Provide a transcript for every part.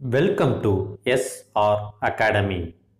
Welcome to SR Academy.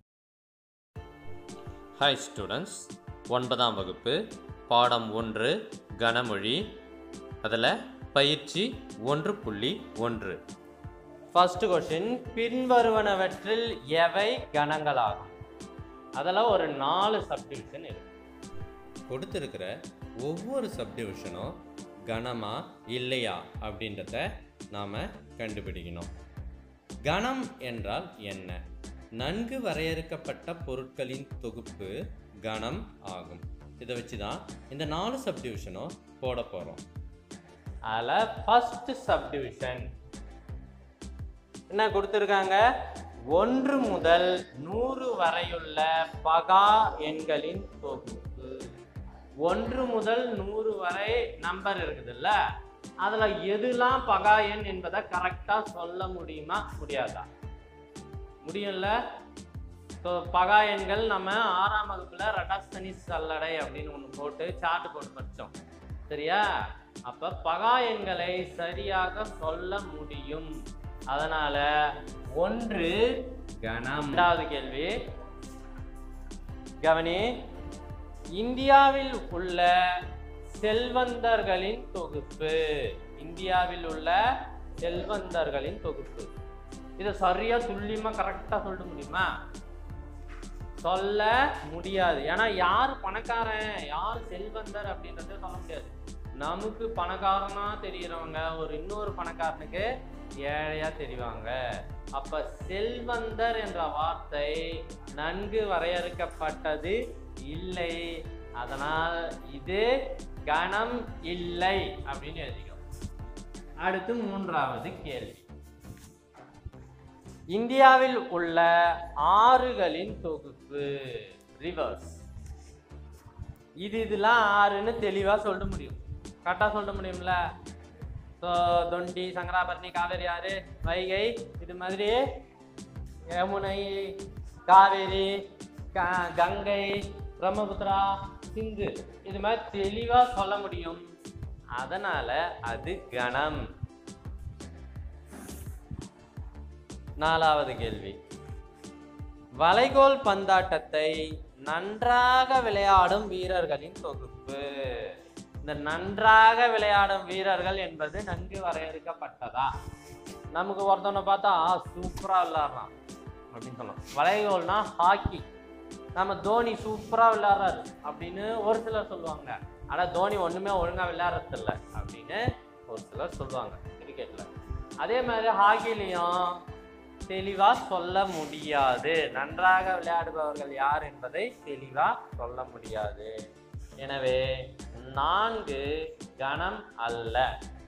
Hi students ஒன்பதாம் வகுப்பு பாடம் ஒன்று கனமொழி அதில் பயிற்சி ஒன்று புள்ளி ஒன்று ஃபர்ஸ்ட் கொஸ்டின் பின்வருவனவற்றில் எவை கணங்களாகும் அதில் ஒரு நாலு சப்டிவிஷன் இருக்கு கொடுத்துருக்கிற ஒவ்வொரு சப்டிவிஷனும் கணமா இல்லையா அப்படின்றத நாம் கண்டுபிடிக்கணும் கணம் என்றால் என்ன நன்கு வரையறுக்கப்பட்ட பொருட்களின் தொகுப்பு கணம் ஆகும் இதை வச்சு தான் இந்த நாலு சப்டிவிஷனும் போட போகிறோம் அதில் ஃபஸ்ட்டு சப்டிவிஷன் என்ன கொடுத்துருக்காங்க ஒன்று முதல் நூறு வரையுள்ள பகா எண்களின் தொகுப்பு ஒன்று முதல் நூறு வரை நம்பர் இருக்குதுல்ல அதுல எதுலாம் பகா எண் என்பதை கரெக்டா சொல்ல முடியுமா முடியாதா முடியும்ல ஸோ பகா எண்கள் நம்ம ஆறாம் வகுப்புல ரடாஸ்தனி சல்லடை அப்படின்னு ஒன்று போட்டு சார்ட் போட்டு படித்தோம் சரியா அப்ப பகா எண்களை சரியாக சொல்ல முடியும் அதனால ஒன்று கணம் இரண்டாவது கேள்வி கவனி இந்தியாவில் உள்ள செல்வந்தர்களின் தொகுப்பு இந்தியாவில் உள்ள செல்வந்தர்களின் தொகுப்பு இதை சரியா துல்லியமா கரெக்டா சொல்ல முடியுமா சொல்ல முடியாது ஏன்னா யார் பணக்காரன் யார் செல்வந்தர் அப்படின்றத சொல்ல முடியாது நமக்கு பணக்காரனா தெரியறவங்க ஒரு இன்னொரு பணக்காரனுக்கு ஏழையா தெரிவாங்க அப்ப செல்வந்தர் என்ற வார்த்தை நன்கு வரையறுக்கப்பட்டது இல்லை அதனால் இது கணம் இல்லை அப்படின்னு எழுதிக்கோ அடுத்து மூன்றாவது கேள்வி இந்தியாவில் உள்ள ஆறுகளின் தொகுப்பு ரிவர்ஸ் இது இதெல்லாம் ஆறுன்னு தெளிவா சொல்ல முடியும் கரெக்டா சொல்ல முடியும்ல ஸோ தொண்டி சங்கராபரணி காவேரி ஆறு வைகை இது மாதிரி யமுனை காவேரி க- கங்கை பிரம்மபுத்திரா சிந்து இது மாதிரி தெளிவா சொல்ல முடியும் அதனால அது கணம் நாலாவது கேள்வி வளைகோல் பந்தாட்டத்தை நன்றாக விளையாடும் வீரர்களின் தொகுப்பு இந்த நன்றாக விளையாடும் வீரர்கள் என்பது நன்கு வரையறுக்கப்பட்டதா நமக்கு ஒருத்தவனை பார்த்தா சூப்பரா விளையாடுறான் அப்படின்னு சொல்லலாம் வளைகோல்னா ஹாக்கி நம்ம தோனி சூப்பரா விளையாடுறாரு அப்படின்னு ஒரு சிலர் சொல்லுவாங்க ஆனா தோனி ஒண்ணுமே ஒழுங்கா விளையாடுறது இல்ல அப்படின்னு ஒரு சிலர் சொல்லுவாங்க கிரிக்கெட்ல அதே மாதிரி ஹாக்கிலையும் தெளிவா சொல்ல முடியாது நன்றாக விளையாடுபவர்கள் யார் என்பதை தெளிவா சொல்ல முடியாது எனவே நான்கு கணம் அல்ல